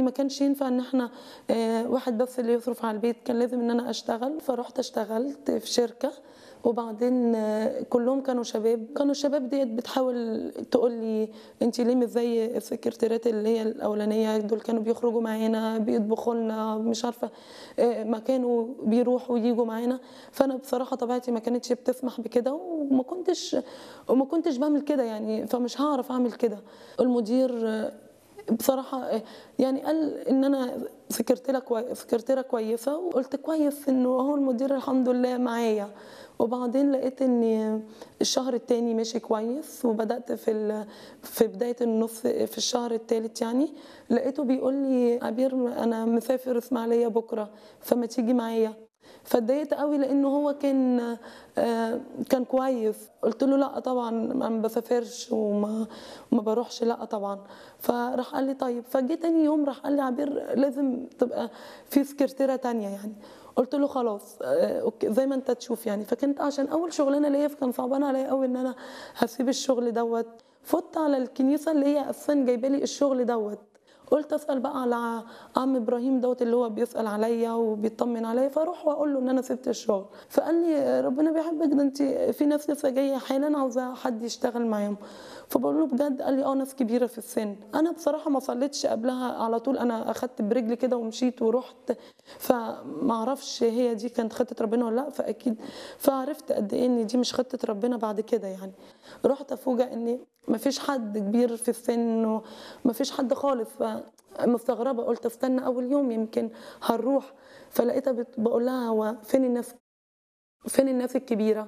ما كانش ينفع ان احنا آه، واحد بس اللي يصرف على البيت كان لازم ان انا اشتغل فرحت اشتغلت في شركه وبعدين آه، كلهم كانوا شباب كانوا الشباب ديت بتحاول تقول لي انت ليه مش زي السكرتيرات اللي هي الاولانيه دول كانوا بيخرجوا معانا بيطبخوا لنا مش عارفه آه، ما كانوا بيروحوا ويجوا معانا فانا بصراحه طبيعتي ما كانتش بتسمح بكده وما كنتش وما كنتش بعمل كده يعني فمش هعرف اعمل كده المدير آه، بصراحة آه، يعني قال إن أنا سكرتيرة كوي... سكرتيرة كويسة وقلت كويس إنه هو المدير الحمد لله معايا وبعدين لقيت إن الشهر التاني ماشي كويس وبدأت في ال... في بداية النص في الشهر التالت يعني لقيته بيقول لي عبير أنا مسافر إسماعيلية بكرة فما تيجي معايا فاتضايقت قوي لانه هو كان آه، كان كويس قلت له لا طبعا ما بسافرش وما وما بروحش لا طبعا فراح قال لي طيب فجه تاني يوم راح قال لي عبير لازم تبقى في سكرتيره تانية يعني قلت له خلاص آه، اوكي زي ما انت تشوف يعني فكانت عشان اول شغلانه ليا فكان صعبان عليا قوي ان انا هسيب الشغل دوت فت على الكنيسه اللي هي اساسا جايبه لي الشغل دوت قلت اسال بقى على عم ابراهيم دوت اللي هو بيسال عليا وبيطمن عليا فاروح واقول له ان انا سبت الشغل فقال لي ربنا بيحبك ده انت في ناس لسه جايه حالا عاوزه حد يشتغل معاهم فبقول له بجد قال لي اه ناس كبيره في السن انا بصراحه ما صليتش قبلها على طول انا اخدت برجلي كده ومشيت ورحت فما اعرفش هي دي كانت خطه ربنا ولا لا فاكيد فعرفت قد ايه ان دي مش خطه ربنا بعد كده يعني رحت افوجئ ان ما فيش حد كبير في السن وما فيش حد خالص فمستغربه قلت استنى اول يوم يمكن هنروح فلقيتها بت- بقول لها هو فين الناس فين الناس الكبيره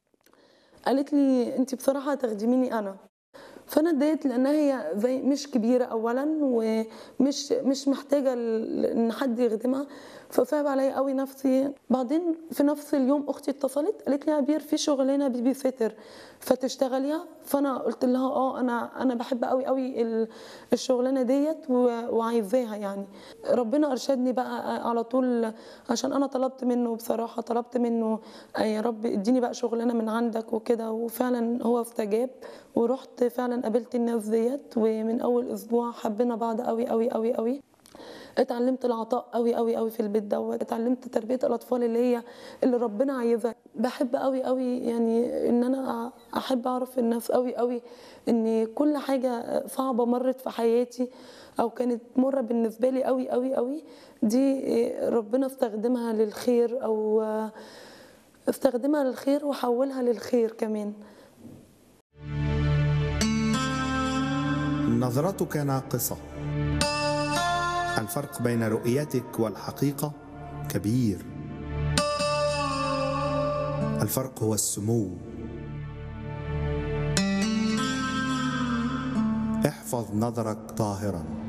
قالت لي انت بصراحه هتخدميني انا فانا اتضايقت لانها هي زي مش كبيره اولا ومش مش محتاجه ل- ان حد يخدمها فصعب عليا قوي نفسي بعدين في نفس اليوم اختي اتصلت قالت لي يا عبير في شغلانه بيبي سيتر فتشتغليها فانا قلت لها اه انا انا بحب قوي قوي ال- الشغلانه ديت و- وعايزاها يعني ربنا ارشدني بقى على طول عشان انا طلبت منه بصراحه طلبت منه آه يا رب اديني بقى شغلانه من عندك وكده وفعلا هو استجاب ورحت فعلا قابلت الناس ديت ومن اول اسبوع حبينا بعض قوي قوي قوي قوي اتعلمت العطاء قوي قوي قوي في البيت دوت اتعلمت تربيه الاطفال اللي هي اللي ربنا عايزها بحب قوي قوي يعني ان انا احب اعرف الناس قوي قوي ان كل حاجه صعبه مرت في حياتي او كانت مره بالنسبه لي قوي قوي قوي دي ربنا استخدمها للخير او استخدمها للخير وحولها للخير كمان نظرتك ناقصة الفرق بين رؤيتك والحقيقة كبير الفرق هو السمو احفظ نظرك طاهرا